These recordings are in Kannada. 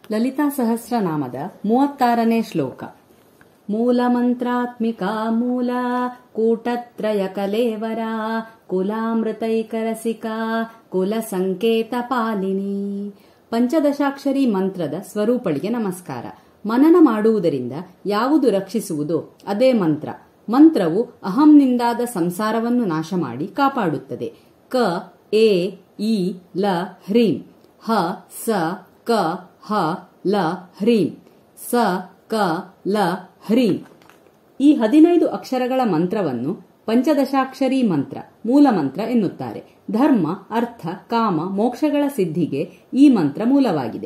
ಲಲಿತಾ ಸಹಸ್ರನಾಮದ ಮೂವತ್ತಾರನೇ ಶ್ಲೋಕ ಮೂಲಮಂತ್ರಾತ್ಮಿಕಾ ಮೂಲ ಕೂಟತ್ರಯ ಕಲೇವರ ಕುಲಾಮೃತೈಕರಸಿಕಾ ಕುಲ ಸಂಕೇತ ಪಾಲಿನಿ ಪಂಚದಶಾಕ್ಷರಿ ಮಂತ್ರದ ಸ್ವರೂಪಳಿಗೆ ನಮಸ್ಕಾರ ಮನನ ಮಾಡುವುದರಿಂದ ಯಾವುದು ರಕ್ಷಿಸುವುದೋ ಅದೇ ಮಂತ್ರ ಮಂತ್ರವು ಅಹಂನಿಂದಾದ ಸಂಸಾರವನ್ನು ನಾಶ ಮಾಡಿ ಕಾಪಾಡುತ್ತದೆ ಕ ಎ ಇ ಲ ಹ್ರೀಂ ಹ ಸ ಕ ಹ ಲ ಹ್ರೀಂ ಸ ಕ ಲ ಹ್ರೀಂ ಈ ಹದಿನೈದು ಅಕ್ಷರಗಳ ಮಂತ್ರವನ್ನು ಪಂಚದಶಾಕ್ಷರಿ ಮಂತ್ರ ಮೂಲ ಮಂತ್ರ ಎನ್ನುತ್ತಾರೆ ಧರ್ಮ ಅರ್ಥ ಕಾಮ ಮೋಕ್ಷಗಳ ಸಿದ್ಧಿಗೆ ಈ ಮಂತ್ರ ಮೂಲವಾಗಿದೆ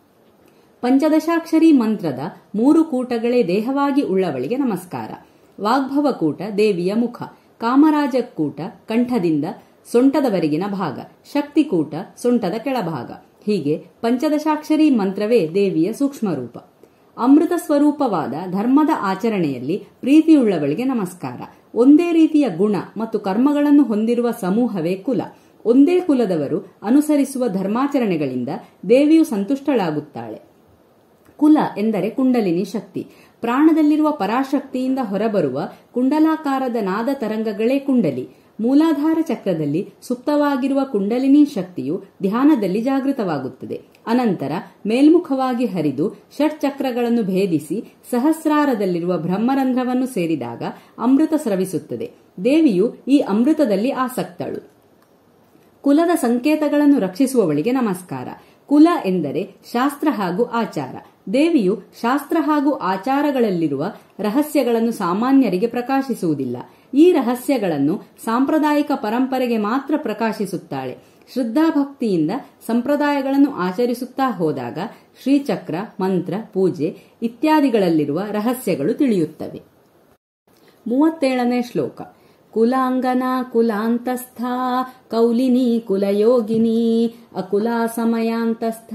ಪಂಚದಶಾಕ್ಷರಿ ಮಂತ್ರದ ಮೂರು ಕೂಟಗಳೇ ದೇಹವಾಗಿ ಉಳ್ಳವಳಿಗೆ ನಮಸ್ಕಾರ ವಾಗ್ಭವ ಕೂಟ ದೇವಿಯ ಮುಖ ಕಾಮರಾಜ ಕೂಟ ಕಂಠದಿಂದ ಸೊಂಟದವರೆಗಿನ ಭಾಗ ಶಕ್ತಿಕೂಟ ಸೊಂಟದ ಕೆಳಭಾಗ ಹೀಗೆ ಪಂಚದಶಾಕ್ಷರಿ ಮಂತ್ರವೇ ದೇವಿಯ ಸೂಕ್ಷ್ಮ ರೂಪ ಅಮೃತ ಸ್ವರೂಪವಾದ ಧರ್ಮದ ಆಚರಣೆಯಲ್ಲಿ ಪ್ರೀತಿಯುಳ್ಳವಳಿಗೆ ನಮಸ್ಕಾರ ಒಂದೇ ರೀತಿಯ ಗುಣ ಮತ್ತು ಕರ್ಮಗಳನ್ನು ಹೊಂದಿರುವ ಸಮೂಹವೇ ಕುಲ ಒಂದೇ ಕುಲದವರು ಅನುಸರಿಸುವ ಧರ್ಮಾಚರಣೆಗಳಿಂದ ದೇವಿಯು ಸಂತುಷ್ಟಳಾಗುತ್ತಾಳೆ ಕುಲ ಎಂದರೆ ಕುಂಡಲಿನಿ ಶಕ್ತಿ ಪ್ರಾಣದಲ್ಲಿರುವ ಪರಾಶಕ್ತಿಯಿಂದ ಹೊರಬರುವ ಕುಂಡಲಾಕಾರದ ನಾದ ತರಂಗಗಳೇ ಕುಂಡಲಿ ಮೂಲಾಧಾರ ಚಕ್ರದಲ್ಲಿ ಸುಪ್ತವಾಗಿರುವ ಕುಂಡಲಿನಿ ಶಕ್ತಿಯು ಧ್ಯಾನದಲ್ಲಿ ಜಾಗೃತವಾಗುತ್ತದೆ ಅನಂತರ ಮೇಲ್ಮುಖವಾಗಿ ಹರಿದು ಷಟ್ಚಕ್ರಗಳನ್ನು ಭೇದಿಸಿ ಸಹಸ್ರಾರದಲ್ಲಿರುವ ಬ್ರಹ್ಮರಂಧ್ರವನ್ನು ಸೇರಿದಾಗ ಅಮೃತ ಸ್ರವಿಸುತ್ತದೆ ದೇವಿಯು ಈ ಅಮೃತದಲ್ಲಿ ಆಸಕ್ತಳು ಕುಲದ ಸಂಕೇತಗಳನ್ನು ರಕ್ಷಿಸುವವಳಿಗೆ ನಮಸ್ಕಾರ ಕುಲ ಎಂದರೆ ಶಾಸ್ತ್ರ ಹಾಗೂ ಆಚಾರ ದೇವಿಯು ಶಾಸ್ತ್ರ ಹಾಗೂ ಆಚಾರಗಳಲ್ಲಿರುವ ರಹಸ್ಯಗಳನ್ನು ಸಾಮಾನ್ಯರಿಗೆ ಪ್ರಕಾಶಿಸುವುದಿಲ್ಲ ಈ ರಹಸ್ಯಗಳನ್ನು ಸಾಂಪ್ರದಾಯಿಕ ಪರಂಪರೆಗೆ ಮಾತ್ರ ಪ್ರಕಾಶಿಸುತ್ತಾಳೆ ಶ್ರದ್ಧಾಭಕ್ತಿಯಿಂದ ಸಂಪ್ರದಾಯಗಳನ್ನು ಆಚರಿಸುತ್ತಾ ಹೋದಾಗ ಶ್ರೀಚಕ್ರ ಮಂತ್ರ ಪೂಜೆ ಇತ್ಯಾದಿಗಳಲ್ಲಿರುವ ರಹಸ್ಯಗಳು ತಿಳಿಯುತ್ತವೆ ಮೂವತ್ತೇಳನೇ ಶ್ಲೋಕ ಕುಲಾಂಗನಾ ಕುಲಾಂತಸ್ಥ ಕೌಲಿನಿ ಕುಲಯೋಗಿನಿ ಅಕುಲ ಸಮಯಾಂತಸ್ಥ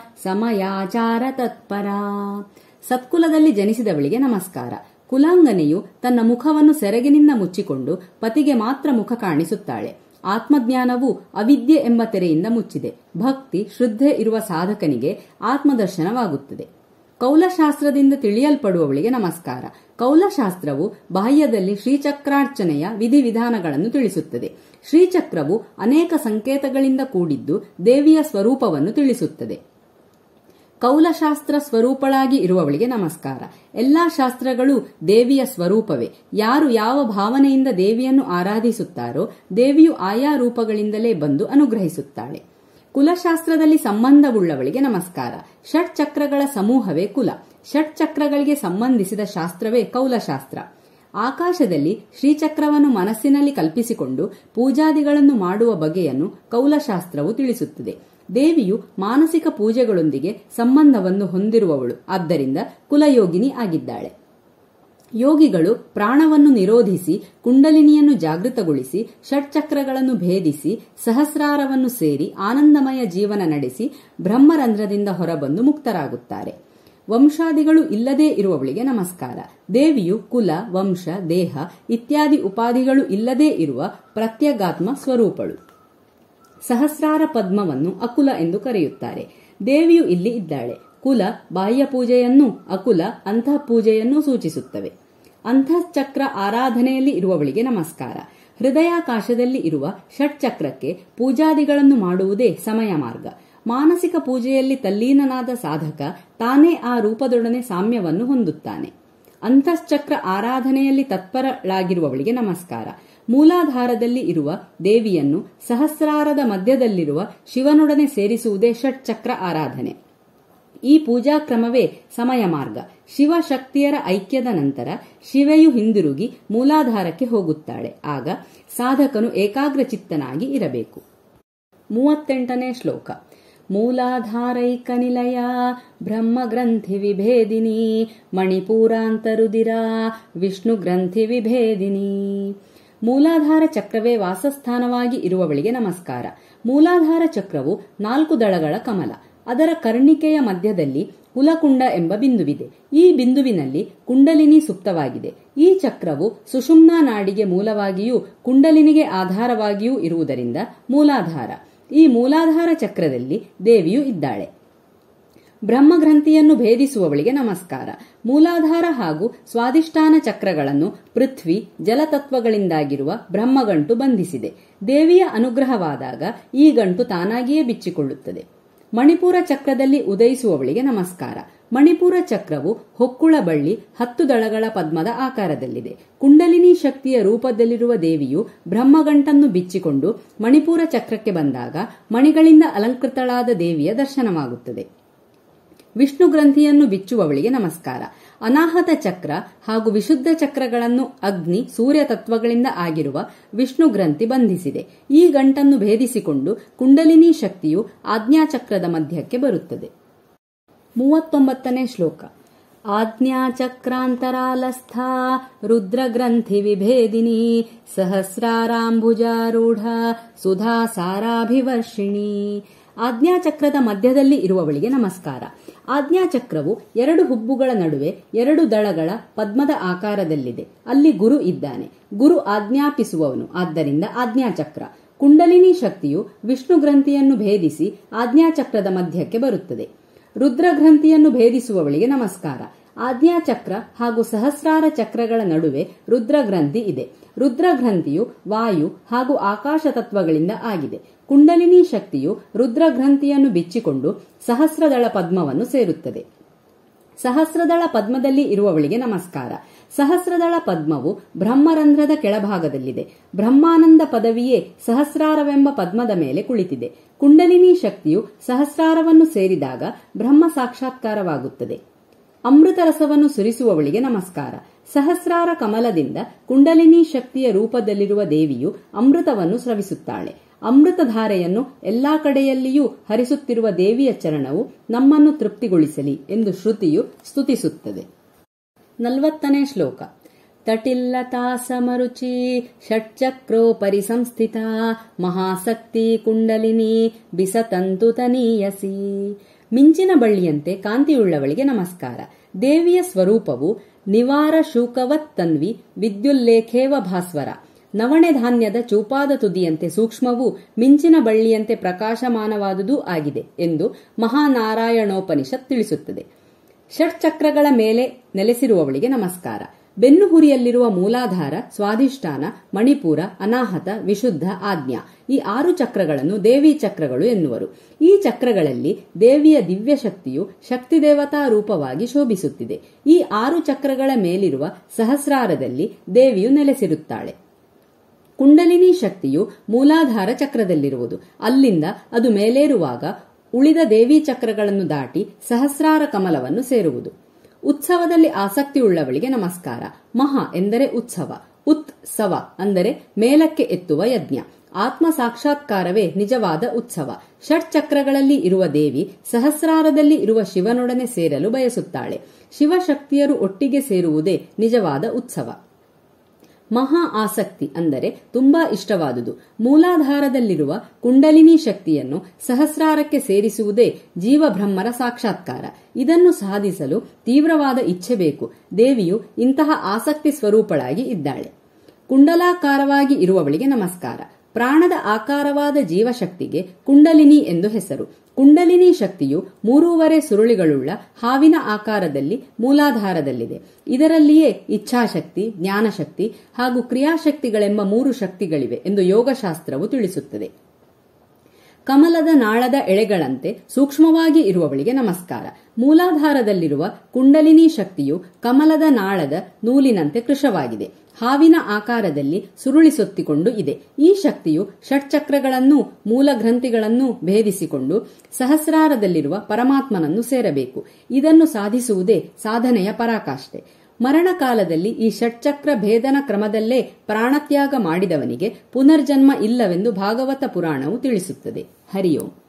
ಸಮಯಾಚಾರ ತತ್ಪರ ಸತ್ಕುಲದಲ್ಲಿ ಜನಿಸಿದವಳಿಗೆ ನಮಸ್ಕಾರ ಕುಲಾಂಗನೆಯು ತನ್ನ ಮುಖವನ್ನು ಸೆರಗಿನಿಂದ ಮುಚ್ಚಿಕೊಂಡು ಪತಿಗೆ ಮಾತ್ರ ಮುಖ ಕಾಣಿಸುತ್ತಾಳೆ ಆತ್ಮಜ್ಞಾನವು ಅವಿದ್ಯೆ ಎಂಬ ತೆರೆಯಿಂದ ಮುಚ್ಚಿದೆ ಭಕ್ತಿ ಶ್ರದ್ಧೆ ಇರುವ ಸಾಧಕನಿಗೆ ಆತ್ಮದರ್ಶನವಾಗುತ್ತದೆ ಕೌಲಶಾಸ್ತ್ರದಿಂದ ತಿಳಿಯಲ್ಪಡುವವಳಿಗೆ ನಮಸ್ಕಾರ ಕೌಲಶಾಸ್ತ್ರವು ಬಾಹ್ಯದಲ್ಲಿ ಶ್ರೀಚಕ್ರಾರ್ಚನೆಯ ವಿಧಿವಿಧಾನಗಳನ್ನು ತಿಳಿಸುತ್ತದೆ ಶ್ರೀಚಕ್ರವು ಅನೇಕ ಸಂಕೇತಗಳಿಂದ ಕೂಡಿದ್ದು ದೇವಿಯ ಸ್ವರೂಪವನ್ನು ತಿಳಿಸುತ್ತದೆ ಕೌಲಶಾಸ್ತ್ರ ಸ್ವರೂಪಳಾಗಿ ಇರುವವಳಿಗೆ ನಮಸ್ಕಾರ ಎಲ್ಲಾ ಶಾಸ್ತ್ರಗಳು ದೇವಿಯ ಸ್ವರೂಪವೇ ಯಾರು ಯಾವ ಭಾವನೆಯಿಂದ ದೇವಿಯನ್ನು ಆರಾಧಿಸುತ್ತಾರೋ ದೇವಿಯು ಆಯಾ ರೂಪಗಳಿಂದಲೇ ಬಂದು ಅನುಗ್ರಹಿಸುತ್ತಾಳೆ ಕುಲಶಾಸ್ತ್ರದಲ್ಲಿ ಸಂಬಂಧವುಳ್ಳವಳಿಗೆ ನಮಸ್ಕಾರ ಷಟ್ ಚಕ್ರಗಳ ಸಮೂಹವೇ ಕುಲ ಷಟ್ ಚಕ್ರಗಳಿಗೆ ಸಂಬಂಧಿಸಿದ ಶಾಸ್ತ್ರವೇ ಕೌಲಶಾಸ್ತ್ರ ಆಕಾಶದಲ್ಲಿ ಶ್ರೀಚಕ್ರವನ್ನು ಮನಸ್ಸಿನಲ್ಲಿ ಕಲ್ಪಿಸಿಕೊಂಡು ಪೂಜಾದಿಗಳನ್ನು ಮಾಡುವ ಬಗೆಯನ್ನು ಕೌಲಶಾಸ್ತ್ರವು ತಿಳಿಸುತ್ತದೆ ದೇವಿಯು ಮಾನಸಿಕ ಪೂಜೆಗಳೊಂದಿಗೆ ಸಂಬಂಧವನ್ನು ಹೊಂದಿರುವವಳು ಆದ್ದರಿಂದ ಕುಲಯೋಗಿನಿ ಆಗಿದ್ದಾಳೆ ಯೋಗಿಗಳು ಪ್ರಾಣವನ್ನು ನಿರೋಧಿಸಿ ಕುಂಡಲಿನಿಯನ್ನು ಜಾಗೃತಗೊಳಿಸಿ ಷಟ್ಚಕ್ರಗಳನ್ನು ಭೇದಿಸಿ ಸಹಸ್ರಾರವನ್ನು ಸೇರಿ ಆನಂದಮಯ ಜೀವನ ನಡೆಸಿ ಬ್ರಹ್ಮರಂಧ್ರದಿಂದ ಹೊರಬಂದು ಮುಕ್ತರಾಗುತ್ತಾರೆ ವಂಶಾದಿಗಳು ಇಲ್ಲದೇ ಇರುವವಳಿಗೆ ನಮಸ್ಕಾರ ದೇವಿಯು ಕುಲ ವಂಶ ದೇಹ ಇತ್ಯಾದಿ ಉಪಾಧಿಗಳು ಇಲ್ಲದೇ ಇರುವ ಪ್ರತ್ಯಗಾತ್ಮ ಸ್ವರೂಪಳು ಸಹಸ್ರಾರ ಪದ್ಮವನ್ನು ಅಕುಲ ಎಂದು ಕರೆಯುತ್ತಾರೆ ದೇವಿಯು ಇಲ್ಲಿ ಇದ್ದಾಳೆ ಕುಲ ಬಾಹ್ಯ ಪೂಜೆಯನ್ನು ಅಕುಲ ಅಂತಃ ಪೂಜೆಯನ್ನು ಸೂಚಿಸುತ್ತವೆ ಅಂತಃಚಕ್ರ ಆರಾಧನೆಯಲ್ಲಿ ಇರುವವಳಿಗೆ ನಮಸ್ಕಾರ ಹೃದಯಾಕಾಶದಲ್ಲಿ ಇರುವ ಷಟ್ಚಕ್ರಕ್ಕೆ ಪೂಜಾದಿಗಳನ್ನು ಮಾಡುವುದೇ ಸಮಯ ಮಾರ್ಗ ಮಾನಸಿಕ ಪೂಜೆಯಲ್ಲಿ ತಲ್ಲೀನನಾದ ಸಾಧಕ ತಾನೇ ಆ ರೂಪದೊಡನೆ ಸಾಮ್ಯವನ್ನು ಹೊಂದುತ್ತಾನೆ ಅಂತಶ್ಚಕ್ರ ಆರಾಧನೆಯಲ್ಲಿ ತತ್ಪರಳಾಗಿರುವವಳಿಗೆ ನಮಸ್ಕಾರ ಮೂಲಾಧಾರದಲ್ಲಿ ಇರುವ ದೇವಿಯನ್ನು ಸಹಸ್ರಾರದ ಮಧ್ಯದಲ್ಲಿರುವ ಶಿವನೊಡನೆ ಸೇರಿಸುವುದೇ ಷಟ್ಚಕ್ರ ಆರಾಧನೆ ಈ ಪೂಜಾ ಕ್ರಮವೇ ಸಮಯ ಮಾರ್ಗ ಶಿವಶಕ್ತಿಯರ ಐಕ್ಯದ ನಂತರ ಶಿವೆಯು ಹಿಂದಿರುಗಿ ಮೂಲಾಧಾರಕ್ಕೆ ಹೋಗುತ್ತಾಳೆ ಆಗ ಸಾಧಕನು ಏಕಾಗ್ರಚಿತ್ತನಾಗಿ ಇರಬೇಕು ಮೂವತ್ತೆಂಟನೇ ಶ್ಲೋಕ ಮೂಲಾಧಾರೈಕನಿಲಯ ಬ್ರಹ್ಮಗ್ರಂಥಿ ವಿಭೇದಿನಿ ಮಣಿಪೂರಾಂತರುದಿರ ವಿಷ್ಣು ಗ್ರಂಥಿ ವಿಭೇದಿನಿ ಮೂಲಾಧಾರ ಚಕ್ರವೇ ವಾಸಸ್ಥಾನವಾಗಿ ಇರುವವಳಿಗೆ ನಮಸ್ಕಾರ ಮೂಲಾಧಾರ ಚಕ್ರವು ನಾಲ್ಕು ದಳಗಳ ಕಮಲ ಅದರ ಕರ್ಣಿಕೆಯ ಮಧ್ಯದಲ್ಲಿ ಕುಲಕುಂಡ ಎಂಬ ಬಿಂದುವಿದೆ ಈ ಬಿಂದುವಿನಲ್ಲಿ ಕುಂಡಲಿನಿ ಸುಪ್ತವಾಗಿದೆ ಈ ಚಕ್ರವು ಸುಷುಮ್ನಾ ನಾಡಿಗೆ ಮೂಲವಾಗಿಯೂ ಕುಂಡಲಿನಿಗೆ ಆಧಾರವಾಗಿಯೂ ಇರುವುದರಿಂದ ಮೂಲಾಧಾರ ಈ ಮೂಲಾಧಾರ ಚಕ್ರದಲ್ಲಿ ದೇವಿಯು ಇದ್ದಾಳೆ ಬ್ರಹ್ಮಗ್ರಂಥಿಯನ್ನು ಭೇದಿಸುವವಳಿಗೆ ನಮಸ್ಕಾರ ಮೂಲಾಧಾರ ಹಾಗೂ ಸ್ವಾದಿಷ್ಠಾನ ಚಕ್ರಗಳನ್ನು ಪೃಥ್ವಿ ಜಲತತ್ವಗಳಿಂದಾಗಿರುವ ಬ್ರಹ್ಮಗಂಟು ಬಂಧಿಸಿದೆ ದೇವಿಯ ಅನುಗ್ರಹವಾದಾಗ ಈ ಗಂಟು ತಾನಾಗಿಯೇ ಬಿಚ್ಚಿಕೊಳ್ಳುತ್ತದೆ ಮಣಿಪುರ ಚಕ್ರದಲ್ಲಿ ಉದಯಿಸುವವಳಿಗೆ ನಮಸ್ಕಾರ ಮಣಿಪುರ ಚಕ್ರವು ಹೊಕ್ಕುಳ ಬಳ್ಳಿ ಹತ್ತು ದಳಗಳ ಪದ್ಮದ ಆಕಾರದಲ್ಲಿದೆ ಕುಂಡಲಿನಿ ಶಕ್ತಿಯ ರೂಪದಲ್ಲಿರುವ ದೇವಿಯು ಬ್ರಹ್ಮಗಂಟನ್ನು ಬಿಚ್ಚಿಕೊಂಡು ಮಣಿಪುರ ಚಕ್ರಕ್ಕೆ ಬಂದಾಗ ಮಣಿಗಳಿಂದ ಅಲಂಕೃತಳಾದ ದೇವಿಯ ದರ್ಶನವಾಗುತ್ತದೆ ವಿಷ್ಣು ಗ್ರಂಥಿಯನ್ನು ಬಿಚ್ಚುವವಳಿಗೆ ನಮಸ್ಕಾರ ಅನಾಹತ ಚಕ್ರ ಹಾಗೂ ವಿಶುದ್ಧ ಚಕ್ರಗಳನ್ನು ಅಗ್ನಿ ಸೂರ್ಯ ತತ್ವಗಳಿಂದ ಆಗಿರುವ ವಿಷ್ಣು ಗ್ರಂಥಿ ಬಂಧಿಸಿದೆ ಈ ಗಂಟನ್ನು ಭೇದಿಸಿಕೊಂಡು ಕುಂಡಲಿನಿ ಶಕ್ತಿಯು ಆಜ್ಞಾಚಕ್ರದ ಮಧ್ಯಕ್ಕೆ ಬರುತ್ತದೆ ಮೂವತ್ತೊಂಬತ್ತನೇ ಶ್ಲೋಕ ಆಜ್ಞಾಚಕ್ರಾಂತರಾಲಸ್ಥ ರುದ್ರಗ್ರಂಥಿ ವಿಭೇದಿನಿ ಸಹಸ್ರಾರಾಂಬುಜಾರೂಢ ಸುಧಾ ಸಾರಾಭಿವರ್ಷಿಣಿ ಆಜ್ಞಾಚಕ್ರದ ಮಧ್ಯದಲ್ಲಿ ಇರುವವಳಿಗೆ ನಮಸ್ಕಾರ ಆಜ್ಞಾಚಕ್ರವು ಎರಡು ಹುಬ್ಬುಗಳ ನಡುವೆ ಎರಡು ದಳಗಳ ಪದ್ಮದ ಆಕಾರದಲ್ಲಿದೆ ಅಲ್ಲಿ ಗುರು ಇದ್ದಾನೆ ಗುರು ಆಜ್ಞಾಪಿಸುವವನು ಆದ್ದರಿಂದ ಆಜ್ಞಾಚಕ್ರ ಕುಂಡಲಿನಿ ಶಕ್ತಿಯು ವಿಷ್ಣು ಗ್ರಂಥಿಯನ್ನು ಭೇದಿಸಿ ಆಜ್ಞಾಚಕ್ರದ ಮಧ್ಯಕ್ಕೆ ಬರುತ್ತದೆ ರುದ್ರಗ್ರಂಥಿಯನ್ನು ಭೇದಿಸುವವಳಿಗೆ ನಮಸ್ಕಾರ ಆಜ್ಞಾಚಕ್ರ ಹಾಗೂ ಸಹಸ್ರಾರ ಚಕ್ರಗಳ ನಡುವೆ ರುದ್ರಗ್ರಂಥಿ ಇದೆ ರುದ್ರಗ್ರಂಥಿಯು ವಾಯು ಹಾಗೂ ಆಕಾಶ ತತ್ವಗಳಿಂದ ಆಗಿದೆ ಕುಂಡಲಿನಿ ಶಕ್ತಿಯು ರುದ್ರಗ್ರಂಥಿಯನ್ನು ಬಿಚ್ಚಿಕೊಂಡು ಸಹಸ್ರದಳ ಪದ್ಮವನ್ನು ಸೇರುತ್ತದೆ ಸಹಸ್ರದಳ ಪದ್ಮದಲ್ಲಿ ಇರುವವಳಿಗೆ ನಮಸ್ಕಾರ ಸಹಸ್ರದಳ ಪದ್ಮವು ಬ್ರಹ್ಮರಂಧ್ರದ ಕೆಳಭಾಗದಲ್ಲಿದೆ ಬ್ರಹ್ಮಾನಂದ ಪದವಿಯೇ ಸಹಸ್ರಾರವೆಂಬ ಪದ್ಮದ ಮೇಲೆ ಕುಳಿತಿದೆ ಕುಂಡಲಿನಿ ಶಕ್ತಿಯು ಸಹಸ್ರಾರವನ್ನು ಸೇರಿದಾಗ ಬ್ರಹ್ಮ ಸಾಕ್ಷಾತ್ಕಾರವಾಗುತ್ತದೆ ಅಮೃತ ರಸವನ್ನು ಸುರಿಸುವವಳಿಗೆ ನಮಸ್ಕಾರ ಸಹಸ್ರಾರ ಕಮಲದಿಂದ ಕುಂಡಲಿನಿ ಶಕ್ತಿಯ ರೂಪದಲ್ಲಿರುವ ದೇವಿಯು ಅಮೃತವನ್ನು ಸ್ರವಿಸುತ್ತಾಳೆ ಅಮೃತಧಾರೆಯನ್ನು ಎಲ್ಲಾ ಕಡೆಯಲ್ಲಿಯೂ ಹರಿಸುತ್ತಿರುವ ದೇವಿಯ ಚರಣವು ನಮ್ಮನ್ನು ತೃಪ್ತಿಗೊಳಿಸಲಿ ಎಂದು ಶ್ರುತಿಯು ಸ್ತುತಿಸುತ್ತದೆ ನಲವತ್ತನೇ ಶ್ಲೋಕ ತಟಿಲ್ಲತಾ ಸಮರುಚಿ ಷಟ್ಚಕ್ರೋಪರಿ ಸಂಸ್ಥಿತ ಮಹಾಸಕ್ತಿ ಕುಂಡಲಿನಿ ಬಿಸತಂತು ತನೀಯಸಿ ಮಿಂಚಿನ ಬಳ್ಳಿಯಂತೆ ಕಾಂತಿಯುಳ್ಳವಳಿಗೆ ನಮಸ್ಕಾರ ದೇವಿಯ ಸ್ವರೂಪವು ನಿವಾರ ಶೂಕವತ್ ತನ್ವಿ ವಿದ್ಯುಲ್ಲೇಖೇವ ಭಾಸ್ವರ ನವಣೆ ಧಾನ್ಯದ ಚೂಪಾದ ತುದಿಯಂತೆ ಸೂಕ್ಷ್ಮವೂ ಮಿಂಚಿನ ಬಳ್ಳಿಯಂತೆ ಪ್ರಕಾಶಮಾನವಾದುದೂ ಆಗಿದೆ ಎಂದು ಮಹಾನಾರಾಯಣೋಪನಿಷತ್ ತಿಳಿಸುತ್ತದೆ ಷಟ್ಚಕ್ರಗಳ ಮೇಲೆ ನೆಲೆಸಿರುವವಳಿಗೆ ನಮಸ್ಕಾರ ಬೆನ್ನುಹುರಿಯಲ್ಲಿರುವ ಮೂಲಾಧಾರ ಸ್ವಾಧಿಷ್ಠಾನ ಮಣಿಪುರ ಅನಾಹತ ವಿಶುದ್ಧ ಆಜ್ಞಾ ಈ ಆರು ಚಕ್ರಗಳನ್ನು ದೇವಿ ಚಕ್ರಗಳು ಎನ್ನುವರು ಈ ಚಕ್ರಗಳಲ್ಲಿ ದೇವಿಯ ದಿವ್ಯ ಶಕ್ತಿಯು ಶಕ್ತಿ ದೇವತಾ ರೂಪವಾಗಿ ಶೋಭಿಸುತ್ತಿದೆ ಈ ಆರು ಚಕ್ರಗಳ ಮೇಲಿರುವ ಸಹಸ್ರಾರದಲ್ಲಿ ದೇವಿಯು ನೆಲೆಸಿರುತ್ತಾಳೆ ಕುಂಡಲಿನಿ ಶಕ್ತಿಯು ಮೂಲಾಧಾರ ಚಕ್ರದಲ್ಲಿರುವುದು ಅಲ್ಲಿಂದ ಅದು ಮೇಲೇರುವಾಗ ಉಳಿದ ದೇವಿ ಚಕ್ರಗಳನ್ನು ದಾಟಿ ಸಹಸ್ರಾರ ಕಮಲವನ್ನು ಸೇರುವುದು ಉತ್ಸವದಲ್ಲಿ ಆಸಕ್ತಿಯುಳ್ಳವಳಿಗೆ ನಮಸ್ಕಾರ ಮಹಾ ಎಂದರೆ ಉತ್ಸವ ಉತ್ಸವ ಅಂದರೆ ಮೇಲಕ್ಕೆ ಎತ್ತುವ ಯಜ್ಞ ಆತ್ಮ ಸಾಕ್ಷಾತ್ಕಾರವೇ ನಿಜವಾದ ಉತ್ಸವ ಷಟ್ಚಕ್ರಗಳಲ್ಲಿ ಇರುವ ದೇವಿ ಸಹಸ್ರಾರದಲ್ಲಿ ಇರುವ ಶಿವನೊಡನೆ ಸೇರಲು ಬಯಸುತ್ತಾಳೆ ಶಿವಶಕ್ತಿಯರು ಒಟ್ಟಿಗೆ ಸೇರುವುದೇ ನಿಜವಾದ ಉತ್ಸವ ಮಹಾ ಆಸಕ್ತಿ ಅಂದರೆ ತುಂಬಾ ಇಷ್ಟವಾದುದು ಮೂಲಾಧಾರದಲ್ಲಿರುವ ಕುಂಡಲಿನಿ ಶಕ್ತಿಯನ್ನು ಸಹಸ್ರಾರಕ್ಕೆ ಸೇರಿಸುವುದೇ ಜೀವಬ್ರಹ್ಮರ ಸಾಕ್ಷಾತ್ಕಾರ ಇದನ್ನು ಸಾಧಿಸಲು ತೀವ್ರವಾದ ಇಚ್ಛೆ ಬೇಕು ದೇವಿಯು ಇಂತಹ ಆಸಕ್ತಿ ಸ್ವರೂಪಳಾಗಿ ಇದ್ದಾಳೆ ಕುಂಡಲಾಕಾರವಾಗಿ ಇರುವವಳಿಗೆ ನಮಸ್ಕಾರ ಪ್ರಾಣದ ಆಕಾರವಾದ ಜೀವಶಕ್ತಿಗೆ ಕುಂಡಲಿನಿ ಎಂದು ಹೆಸರು ಕುಂಡಲಿನಿ ಶಕ್ತಿಯು ಮೂರೂವರೆ ಸುರುಳಿಗಳುಳ್ಳ ಹಾವಿನ ಆಕಾರದಲ್ಲಿ ಮೂಲಾಧಾರದಲ್ಲಿದೆ ಇದರಲ್ಲಿಯೇ ಇಚ್ಛಾಶಕ್ತಿ ಜ್ಞಾನಶಕ್ತಿ ಹಾಗೂ ಕ್ರಿಯಾಶಕ್ತಿಗಳೆಂಬ ಮೂರು ಶಕ್ತಿಗಳಿವೆ ಎಂದು ಯೋಗಶಾಸ್ತ್ರವು ತಿಳಿಸುತ್ತದೆ ಕಮಲದ ನಾಳದ ಎಳೆಗಳಂತೆ ಸೂಕ್ಷ್ಮವಾಗಿ ಇರುವವಳಿಗೆ ನಮಸ್ಕಾರ ಮೂಲಾಧಾರದಲ್ಲಿರುವ ಕುಂಡಲಿನಿ ಶಕ್ತಿಯು ಕಮಲದ ನಾಳದ ನೂಲಿನಂತೆ ಕೃಶವಾಗಿದೆ ಹಾವಿನ ಆಕಾರದಲ್ಲಿ ಸುರುಳಿಸೊತ್ತಿಕೊಂಡು ಇದೆ ಈ ಶಕ್ತಿಯು ಷಟ್ಚಕ್ರಗಳನ್ನೂ ಮೂಲ ಗ್ರಂಥಿಗಳನ್ನೂ ಭೇದಿಸಿಕೊಂಡು ಸಹಸ್ರಾರದಲ್ಲಿರುವ ಪರಮಾತ್ಮನನ್ನು ಸೇರಬೇಕು ಇದನ್ನು ಸಾಧಿಸುವುದೇ ಸಾಧನೆಯ ಪರಾಕಾಷ್ಠೆ ಮರಣಕಾಲದಲ್ಲಿ ಈ ಷಟ್ಚಕ್ರ ಭೇದನ ಕ್ರಮದಲ್ಲೇ ಪ್ರಾಣತ್ಯಾಗ ಮಾಡಿದವನಿಗೆ ಪುನರ್ಜನ್ಮ ಇಲ್ಲವೆಂದು ಭಾಗವತ ಪುರಾಣವು ತಿಳಿಸುತ್ತದೆ ಹರಿಯೋಂ